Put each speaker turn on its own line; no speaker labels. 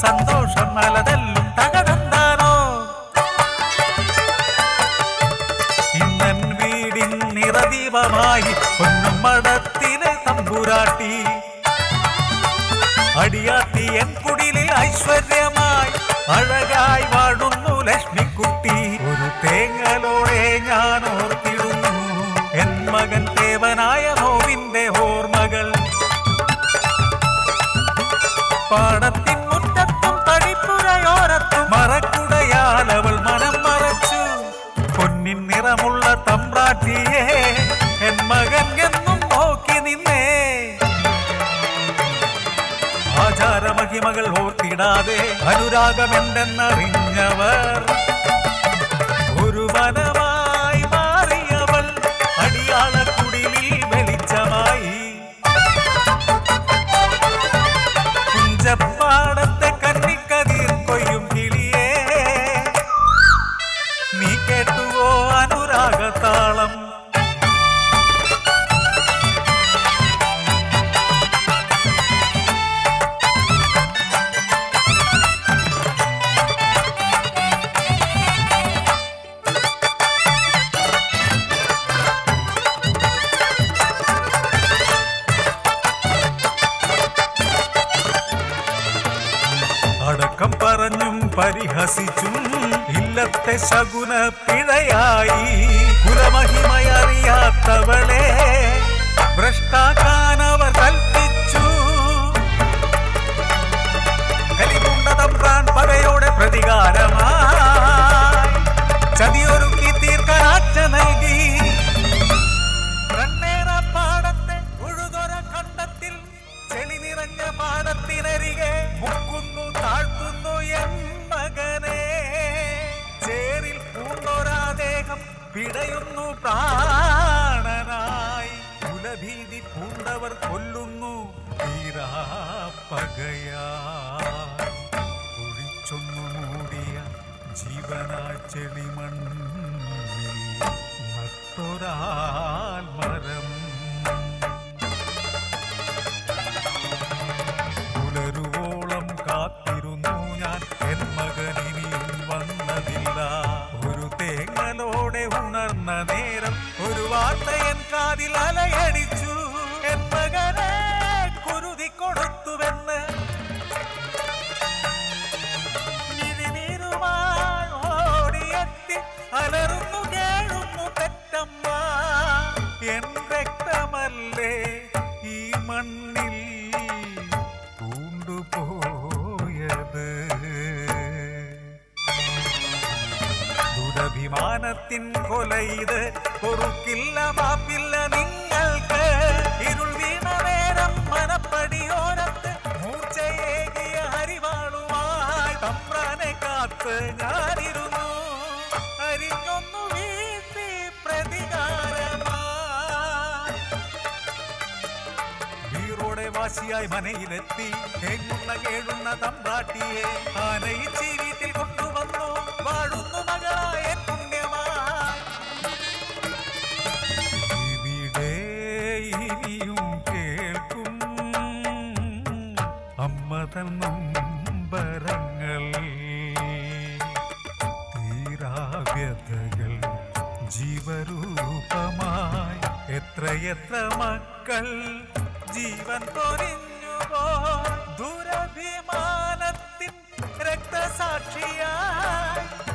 സന്തോഷം നല്ലതെല്ലും തകതന്താനോ ഇന്നൻ വീടിൻ നിറദീപമായി പൊന്നും മടത്തിലെ തമ്പുരാട്ടി അടിയാത്തി എൻ കുടിലിൽ ഐശ്വര്യമായി അഴകായി വാഴുന്നു ലക്ഷ്മിക്കുട്ടി ഒരു തേങ്ങലോടെ ഞാൻ ഓർത്തിടുന്നു എൻ മകൻ ദേവനായ നോവിന്റെ ഓർമ്മകൾ പാടത്തിൻ മുറ്റത്തും തടിപ്പുരയോരത്തും മറക്കുടയാൽ അവൾ മനം മറച്ചു പൊന്നിൻ നിറമുള്ള തമ്പ്രാട്ടിയെ എൻ മകൻ എന്നും നോക്കി നിന്നേ ആചാരമഹിമകൾ ഓർത്തിടാതെ അനുരാഗമെന്തെന്നറിഞ്ഞവർ ഒരു വനമായി മാറിയവൾ അടിയാളക്കുടിലിൽ വെളിച്ചമായി കുഞ്ചപ്പാടത്തെ കന്നിക്കതിർ കൊയ്യും കിളിയേ നീ കേട്ടുവോ അനുരാഗത്താളം അടക്കം പറഞ്ഞും പരിഹസിച്ചും ഇല്ലത്തെ ശകുന പിഴയായി കുലമഹിമയറിയാത്തവളെ ഭ്രഷ്ടാക്കാനവർ കൽപ്പിച്ചു കലികുണ്ടതമ്പ്രാൻ പകയോടെ പ്രതികാരമായി ചതിയൊരുക്കി തീർക്കാനാറ്റ നൽകി കണ്ണേറ പാടത്തെ ഉഴുതൊര കണ്ടത്തിൽ ചെളി നിറഞ്ഞ പാടത്തിനരികെ മുക്കുന്നു താഴ്ത്തുന്നു എൻ മകനെ ചേറിൽ പൂണ്ടൊരാദേഹം പിടയുന്നു പ്രാണനായി കുലഭീതി പൂണ്ടവർ കൊല്ലുന്നു തീരാപ്പകയാ ഒഴിച്ചൊന്നു മൂടിയ ജീവനാ ചെളിമണ്ണിൽ നട്ടൊരാൽമരം പുലരുവോളം കാത്തിരുന്നു ഞാൻ എൻ മകൻ ഇനിയും വന്നതില്ല ഒരു തേങ്ങലോടെ ഉണർന്ന നേരം ഒരു വാർത്ത എൻ കാതിൽ അലയടിച്ചു എൻ മകനെ കുരുതി കൊടുത്തുവെന്ന് മിഴിനീരുമായി ഓടിയെത്തി അലറുന്നു കേഴുന്നു പെറ്റമ്മ എൻ രക്തമല്ലേ ഈ മണ്ണിൽ പൂണ്ടുപോയത് ദുരഭിമാനത്തിൻ കൊലയിത് പൊറുക്കില്ല മാപ്പില്ല നിങ്ങൾക്ക് ഇരുൾ വീണ നേരം മനപ്പടിയോരത്ത് മൂർച്ചയേകിയ ഹരിവാളുമായി തമ്പ്രാനെ കാത്ത് ഞാനിരുന്നു അരിഞ്ഞൊന്നു വീഴ്ത്തി പ്രതികാരമായി വീറോടെ വാശിയായി മനയിലെത്തി തേങ്ങുന്ന കേഴുന്ന തമ്പ്രാട്ടിയെ ആനയിച്ച് ഈ വീട്ടിൽ കൊണ്ടുവന്നു വാഴുന്നു മകളായ പുണ്യമായി ഇവിടെ ഇനിയും കേൾക്കും അമ്മതൻ നൊമ്പരങ്ങൾ തീരാവ്യതകൾ ജീവരൂപമായി എത്രയെത്ര മക്കൾ ജീവൻ പൊരിഞ്ഞുപോ ദുരഭിമാനത്തിൻ രക്തസാക്ഷിയായി